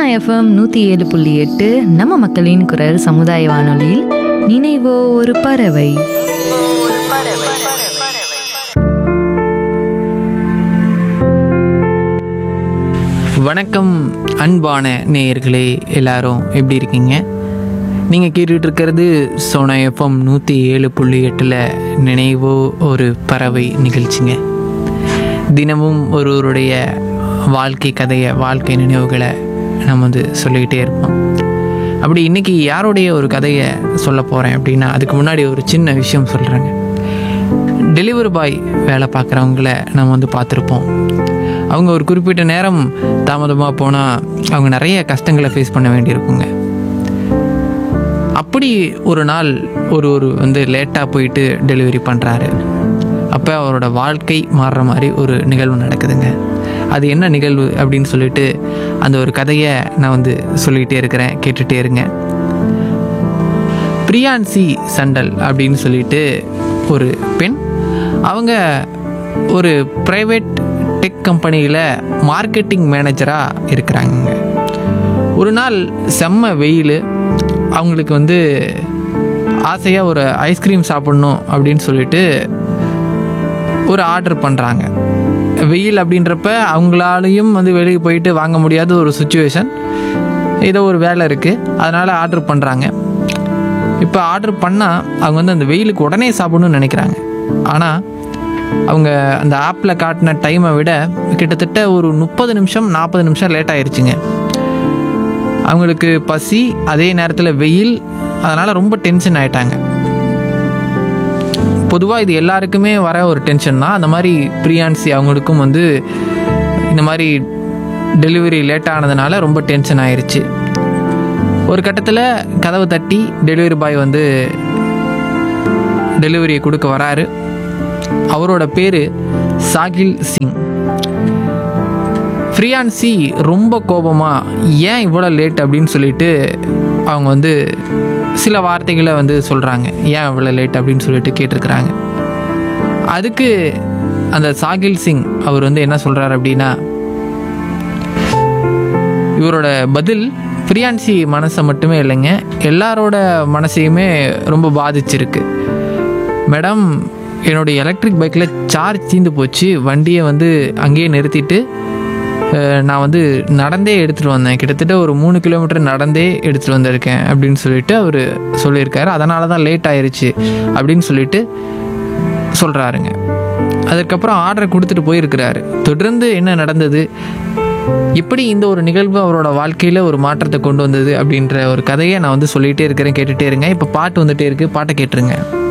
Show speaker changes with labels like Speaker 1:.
Speaker 1: FM நூற்றி ஏழு புள்ளி எட்டு நம்ம மக்களின் குரல் சமுதாய வானொலியில் நினைவோ ஒரு பறவை
Speaker 2: வணக்கம் அன்பான நேயர்களே எல்லாரும் எப்படி இருக்கீங்க நீங்கள் கேட்டுட்டு இருக்கிறது சோனா எஃப்எம் நூற்றி ஏழு புள்ளி எட்டில் நினைவோ ஒரு பறவை நிகழ்ச்சிங்க தினமும் ஒருவருடைய வாழ்க்கை கதையை வாழ்க்கை நினைவுகளை நம்ம வந்து சொல்லிக்கிட்டே இருப்போம் அப்படி இன்னைக்கு யாருடைய ஒரு கதையை சொல்ல போகிறேன் அப்படின்னா அதுக்கு முன்னாடி ஒரு சின்ன விஷயம் சொல்கிறேங்க டெலிவரி பாய் வேலை பார்க்குறவங்கள நம்ம வந்து பார்த்துருப்போம் அவங்க ஒரு குறிப்பிட்ட நேரம் தாமதமாக போனால் அவங்க நிறைய கஷ்டங்களை ஃபேஸ் பண்ண வேண்டியிருக்குங்க அப்படி ஒரு நாள் ஒரு ஒரு வந்து லேட்டாக போயிட்டு டெலிவரி பண்ணுறாரு அப்போ அவரோட வாழ்க்கை மாறுற மாதிரி ஒரு நிகழ்வு நடக்குதுங்க அது என்ன நிகழ்வு அப்படின்னு சொல்லிட்டு அந்த ஒரு கதையை நான் வந்து சொல்லிகிட்டே இருக்கிறேன் கேட்டுகிட்டே இருங்க பிரியான்சி சண்டல் அப்படின்னு சொல்லிட்டு ஒரு பெண் அவங்க ஒரு ப்ரைவேட் டெக் கம்பெனியில் மார்க்கெட்டிங் மேனேஜராக இருக்கிறாங்க ஒரு நாள் செம்ம வெயில் அவங்களுக்கு வந்து ஆசையாக ஒரு ஐஸ்கிரீம் சாப்பிட்ணும் அப்படின்னு சொல்லிட்டு ஒரு ஆர்டர் பண்ணுறாங்க வெயில் அப்படின்றப்ப அவங்களாலையும் வந்து வெளியே போயிட்டு வாங்க முடியாத ஒரு சுச்சுவேஷன் ஏதோ ஒரு வேலை இருக்குது அதனால் ஆர்டர் பண்ணுறாங்க இப்போ ஆர்டர் பண்ணால் அவங்க வந்து அந்த வெயிலுக்கு உடனே சாப்பிடணும்னு நினைக்கிறாங்க ஆனால் அவங்க அந்த ஆப்பில் காட்டின டைமை விட கிட்டத்தட்ட ஒரு முப்பது நிமிஷம் நாற்பது நிமிஷம் லேட் ஆயிருச்சுங்க அவங்களுக்கு பசி அதே நேரத்தில் வெயில் அதனால் ரொம்ப டென்ஷன் ஆயிட்டாங்க பொதுவாக இது எல்லாருக்குமே வர ஒரு டென்ஷன் தான் அந்த மாதிரி பிரியான்சி அவங்களுக்கும் வந்து இந்த மாதிரி டெலிவரி லேட் ஆனதுனால ரொம்ப டென்ஷன் ஆயிருச்சு ஒரு கட்டத்தில் கதவு தட்டி டெலிவரி பாய் வந்து டெலிவரியை கொடுக்க வராரு அவரோட பேர் சாகில் சிங் ஃப்ரியான்சி ரொம்ப கோபமாக ஏன் இவ்வளோ லேட் அப்படின்னு சொல்லிட்டு அவங்க வந்து சில வார்த்தைகளை வந்து சொல்கிறாங்க ஏன் இவ்வளோ லேட் அப்படின்னு சொல்லிட்டு கேட்டிருக்கிறாங்க அதுக்கு அந்த சாகில் சிங் அவர் வந்து என்ன சொல்கிறார் அப்படின்னா இவரோட பதில் பிரியான்சி மனசை மட்டுமே இல்லைங்க எல்லாரோட மனசையுமே ரொம்ப பாதிச்சிருக்கு மேடம் என்னுடைய எலக்ட்ரிக் பைக்கில் சார்ஜ் தீர்ந்து போச்சு வண்டியை வந்து அங்கேயே நிறுத்திட்டு அஹ், நான் வந்து நடந்தே எடுத்துகிட்டு வந்தேன் கிட்டத்தட்ட ஒரு மூணு கிலோமீட்டர் நடந்தே எடுத்துகிட்டு வந்திருக்கேன் அப்படின்னு சொல்லிட்டு அவர் சொல்லியிருக்காரு அதனால தான் லேட் ஆயிருச்சு அப்படின்னு சொல்லிட்டு சொல்கிறாருங்க அதுக்கப்புறம் ஆர்டர் கொடுத்துட்டு போயிருக்கிறாரு தொடர்ந்து என்ன நடந்தது எப்படி இந்த ஒரு நிகழ்வு அவரோட வாழ்க்கையில் ஒரு மாற்றத்தை கொண்டு வந்தது அப்படின்ற ஒரு கதையை நான் வந்து சொல்லிகிட்டே இருக்கிறேன் கேட்டுகிட்டே இருங்க இப்போ பாட்டு வந்துட்டே இருக்கு பாட்டை கேட்டுருங்க